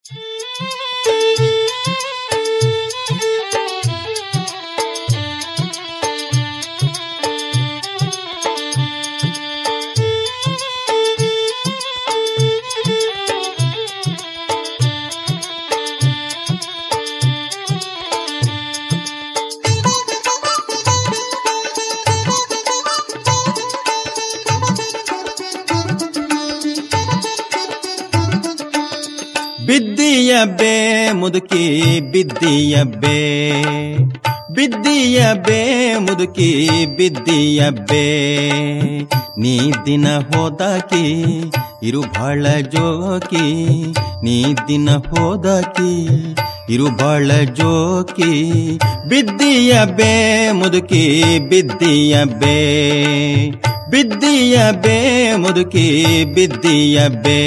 ಬಿದ್ದಿಯಬ್ಬೆ ಮುದುಕಿ ಬಿದ್ದಿಯಬ್ಬೆ ಬಿದ್ದಿಯಬ್ಬೆ ಮುದುಕಿ ಬಿದ್ದಿಯಬ್ಬೆ ನೀ ದಿನ ಹೋದಾಕಿ ಇರು ಬಾಳ ಜೋಕಿ ನೀ ದಿನ ಹೋದಾಕಿ ಇರು ಬಾಳ ಜೋಕಿ ಬಿದ್ದಿಯಬ್ಬೆ ಮುದುಕಿ ಬಿದ್ದಿಯಬ್ಬೆ ಬಿದ್ದಿಯಬ್ಬೆ ಮುದುಕಿ ಬಿದ್ದಿಯಬ್ಬೆ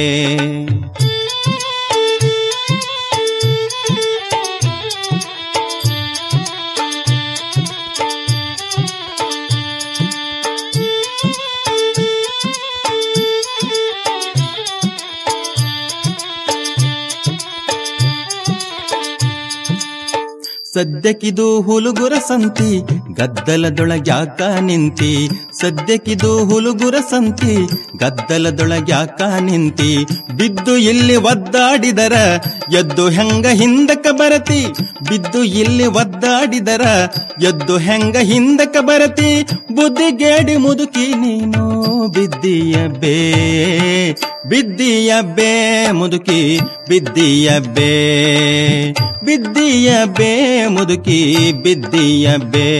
ಸದ್ಯಕ್ಕಿದು ಹುಲುಗುರ ಸಂತಿ ಗದ್ದಲದೊಳಗ್ಯಾಕ ನಿಂತಿ ಸದ್ಯಕ್ಕಿದು ಹುಲುಗುರ ಸಂತಿ ಗದ್ದಲದೊಳಗ್ಯಾಕ ನಿಂತಿ ಬಿದ್ದು ಇಲ್ಲಿ ಒದ್ದಾಡಿದರ ಎದ್ದು ಹೆಂಗ ಹಿಂದಕ ಬರತಿ ಬಿದ್ದು ಇಲ್ಲಿ ಒದ್ದಾಡಿದರ ಎದ್ದು ಹೆಂಗ ಹಿಂದಕ ಬರತಿ ಬುದ್ಧಿಗೇಡಿ ಮುದುಕಿ ನೀನು ಬಿದ್ದಿಯ ಬೇ ಬಿದ್ದಿಯ ಬೇ ಮುದುಕಿ ಬಿದ್ದಿಯ ಬೇ ಬಿದ್ದಿಯ ಬೇ ಮುದುಕಿ ಬಿದ್ದಿಯ ಬೇ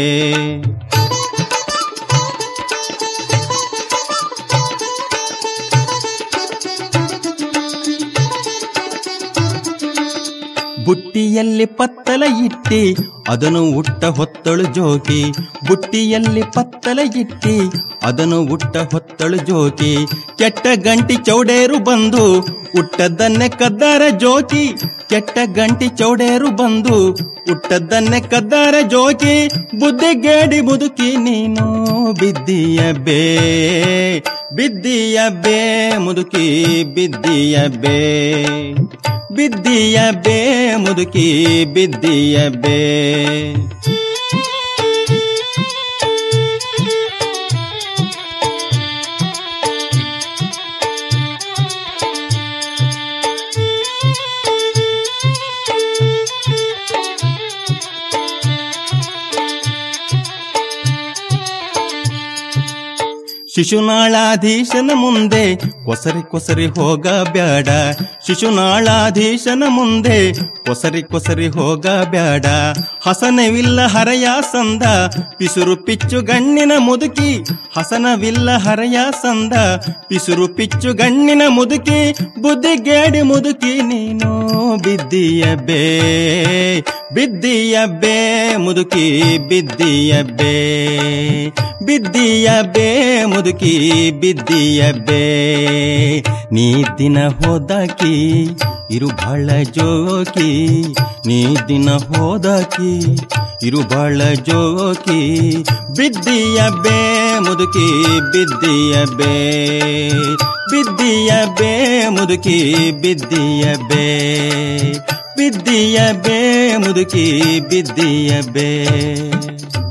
ಬುಟ್ಟಿಯಲ್ಲಿ ಪತ್ತಲ ಇಟ್ಟಿ ಅದನ್ನು ಉಟ್ಟ ಹೊತ್ತಳು ಜೋಗಿ ಬುಟ್ಟಿಯಲ್ಲಿ ಪತ್ತಲ ಇಟ್ಟಿ ಅದನ್ನು ಉಟ್ಟ ಹೊತ್ತಳು ಜೋಗಿ ಕೆಟ್ಟ ಗಂಟಿ ಚೌಡೇರು ಬಂದು ಉಟ್ಟದ್ದನ್ನೇ ಕದ್ದಾರ ಜೋಕಿ ಕೆಟ್ಟ ಗಂಟಿ ಚೌಡೇರು ಬಂದು ಉಟ್ಟದ್ದನ್ನೇ ಕದ್ದಾರ ಜೋಕಿ ಬುದ್ಧಿಗೇಡಿ ಮುದುಕಿ ನೀನು ಬಿದ್ದಿಯ ಬೇ ಬಿದ್ದಿಯ ಬೇ ಮುದುಕಿ ಬಿದ್ದಿಯ ಬೇ ಬಿದ್ದಿಯ ಬೇ ಮುದುಕಿ ಬಿದ್ದಿಯ ಬೇ ಶಿಶುನಾಳಾಧೀಶನ ಮುಂದೆ ಕೊಸರಿ ಕೊಸರಿ ಹೋಗ ಬ್ಯಾಡ ಶಿಶುನಾಳಾಧೀಶನ ಮುಂದೆ ಕೊಸರಿ ಕೊಸರಿ ಹೋಗ ಬ್ಯಾಡ ಹಸನವಿಲ್ಲ ಹರಯ ಸಂದ ಪಿಸುರು ಪಿಚ್ಚು ಗಣ್ಣಿನ ಮುದುಕಿ ಹಸನವಿಲ್ಲ ಹರಯ ಸಂದ ಪಿಸುರು ಪಿಚ್ಚು ಗಣ್ಣಿನ ಮುದುಕಿ ಬುದ್ಧಿಗೇಡಿ ಮುದುಕಿ ನೀನು ಬಿದ್ದಿಯ ಬೇ ಬಿದ್ದಿಯ ಬೇ ಮುದುಕಿ ಬಿದ್ದಿಯ ಬೇ ಬಿದ್ದಿಯ ಬೇ ಮುದುಕಿ ಬಿದ್ದಿಯ ಬೇ ನೀ ದಿನ ಹೋದಾಕಿ ಇರು ಬಾಳ ಜೋಕಿ ನೀ ದಿನ ಹೋದಾಕಿ ಇರು ಬಾಳ ಜೋಕಿ ಬಿದ್ದಿಯ ಬೇ ಮುದುಕಿ ಬಿದ್ದಿಯ ಬೇ ಬಿದ್ದಿಯ ಬೇ ಮುದುಕಿ ಬಿದ್ದಿಯ ಬೇ ಬಿದ್ದಿಯ ಬೇ ಮುದುಕಿ ಬಿದ್ದಿಯ ಬೇ